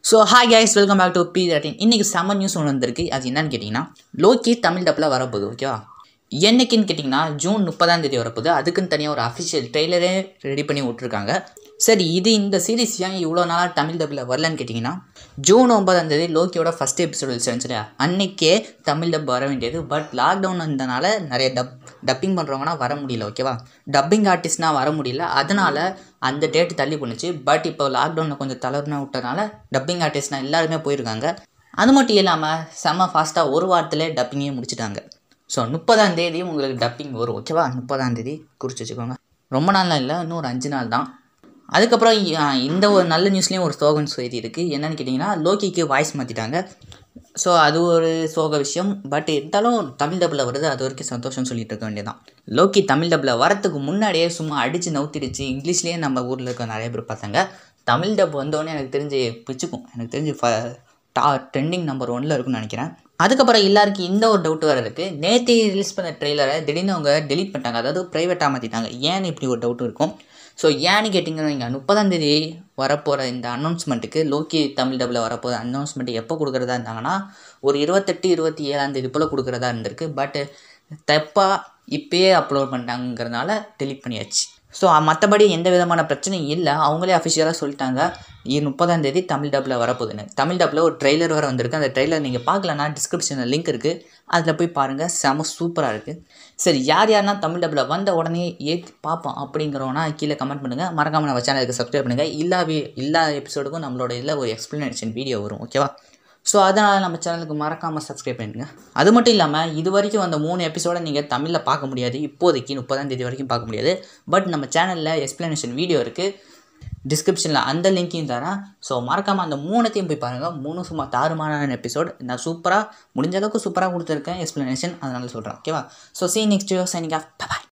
so hi guys welcome back to B thirteen இன்றைக்கி செம்ம news ஒன்று வந்திருக்கு அது என்னன்னு கேட்டிங்கன்னா லோக்கி தமிழ் டப்பில் வரப்போகுது ஓகேவா என்னைக்குன்னு கேட்டிங்கன்னா ஜூன் முப்பதாம் தேதி வரப்போகுது அதுக்குன்னு தனியாக ஒரு அஃபிஷியல் ட்ரெய்லரே ரெடி பண்ணி விட்ருக்காங்க சரி இது இந்த சீரிஸ் ஏன் இவ்வளோ நாளாக தமிழ் டப்பில் வரலன்னு கேட்டிங்கன்னா ஜூன் ஒன்பதாம் தேதி லோக்கியோட ஃபஸ்ட் எபிசோடு இருந்துச்சு அன்னைக்கே தமிழ் டப் வர வேண்டியது பட் லாக்டவுன் இருந்தனால நிறைய டப் டப்பிங் பண்ணுறவங்கன்னா வர முடியல ஓகேவா டப்பிங் ஆர்டிஸ்ட்னால் வர முடியல அதனால் அந்த டேட் தள்ளி பண்ணுச்சு பட் இப்போ லாக்டவுனில் கொஞ்சம் தளர்னா விட்டனால டப்பிங் ஆர்டிஸ்ட்னா எல்லாருமே போயிருக்காங்க அது மட்டும் இல்லாமல் செம்ம ஃபாஸ்ட்டாக ஒரு வாரத்திலே டப்பிங்கே முடிச்சிட்டாங்க ஸோ முப்பதாம் தேதி உங்களுக்கு டப்பிங் வரும் ஓகேவா முப்பதாம் தேதி குறித்து வச்சுக்கோங்க ரொம்ப நாள்லாம் இல்லை இன்னும் ஒரு அஞ்சு நாள் தான் அதுக்கப்புறம் இ- ஆ, இந்த ஒரு நல்ல நியூஸ்லேயும் ஒரு சோகன் செய்தி இருக்குது என்னன்னு கேட்டிங்கன்னா லோக்கிக்கு வாய்ஸ் மாற்றிட்டாங்க ஸோ அது ஒரு சோக விஷயம் பட் இருந்தாலும் தமிழ் டப்பில் வருது அது வரைக்கும் சந்தோஷம் சொல்லிட்டு இருக்க வேண்டியதான் லோக்கி தமிழ் டப்பில் வரத்துக்கு முன்னாடியே சும்மா அடித்து நவுத்திடுச்சு இங்கிலீஷ்லேயே நம்ம ஊரில் இருக்க நிறைய பேர் பார்த்தாங்க தமிழ் டப் வந்தோடனே எனக்கு தெரிஞ்சு பிச்சுக்கும் எனக்கு தெரிஞ்சு ஃப டா ட்ரெண்டிங் நம்பர் ஒன்ல இருக்கும்னு நினைக்கிறேன் அதுக்கப்புறம் எல்லாருக்கும் இந்த ஒரு டவுட் வர இருக்கு நேற்று ரிலீஸ் பண்ண ட்ரெய்லரை திடீர்னு அவங்க டெலீட் பண்ணிட்டாங்க அதாவது ப்ரைவேட்டாக மாற்றிட்டாங்க ஏன்னு இப்படி ஒரு டவுட் இருக்கும் ஸோ ஏன்னு கேட்டிங்கன்னா இங்கே முப்பதாம் தேதி வரப்போகிற இந்த அனௌன்ஸ்மெண்ட்டுக்கு லோக்கி தமிழ் டப்பில் வரப்போகிற அனௌன்ஸ்மெண்ட் எப்போ கொடுக்குறதா இருந்தாங்கன்னா ஒரு இருபத்தெட்டு இருபத்தி ஏழாம் தேதி போல் கொடுக்குறதா இருந்திருக்கு பட் தப்பாக இப்பயே அப்லோட் பண்ணிட்டாங்கிறதுனால டெலீட் பண்ணியாச்சு ஸோ மற்றபடி எந்த விதமான பிரச்சனையும் இல்லை அவங்களே அஃபிஷியலாக சொல்லிட்டாங்க இது முப்பதாம் தேதி தமிழ் டப்பில் வரப்போகுதுன்னு தமிழ் டப்பில் ஒரு ட்ரெய்லர் வர வந்திருக்கு அந்த ட்ரெய்லர் நீங்கள் பார்க்கலன்னா டிஸ்கிரிப்ஷனில் லிங்க் இருக்குது அதில் போய் பாருங்கள் செம சூப்பராக இருக்குது சரி யார் யாருன்னா தமிழ் டப்பில் வந்த உடனே ஏற்றி பார்ப்போம் அப்படிங்கிறவனா கீழே கமெண்ட் பண்ணுங்கள் மறக்காமல் நம்ம சேனலுக்கு சப்ஸ்கிரைப் பண்ணுங்கள் எல்லா வி எல்லா எபிசோடுக்கும் நம்மளோட இதில் ஒரு எக்ஸ்ப்ளனேஷன் வீடியோ வரும் ஓகேவா ஸோ அதனால் நம்ம சேனலுக்கு மறக்காமல் சப்ஸ்கிரைப் பண்ணிடுங்க அது மட்டும் இல்லாமல் இது வரைக்கும் அந்த மூணு எபிசோடை நீங்கள் தமிழில் பார்க்க முடியாது இப்போதைக்கு முப்பதாம் தேதி வரைக்கும் பார்க்க முடியாது பட் நம்ம சேனலில் எக்ஸ்ப்ளனேஷன் வீடியோ இருக்குது டிஸ்கிரிப்ஷனில் அந்த லிங்க்கையும் தரேன் ஸோ மறக்காமல் அந்த மூணுத்தையும் போய் பாருங்கள் மூணு சும்மா தாறுமாறான எபிசோட் நான் சூப்பராக முடிஞ்ச அளவுக்கு சூப்பராக கொடுத்துருக்கேன் எக்ஸ்ப்ளனேஷன் அதனால சொல்கிறேன் ஓகேவா so see next signing off பாய்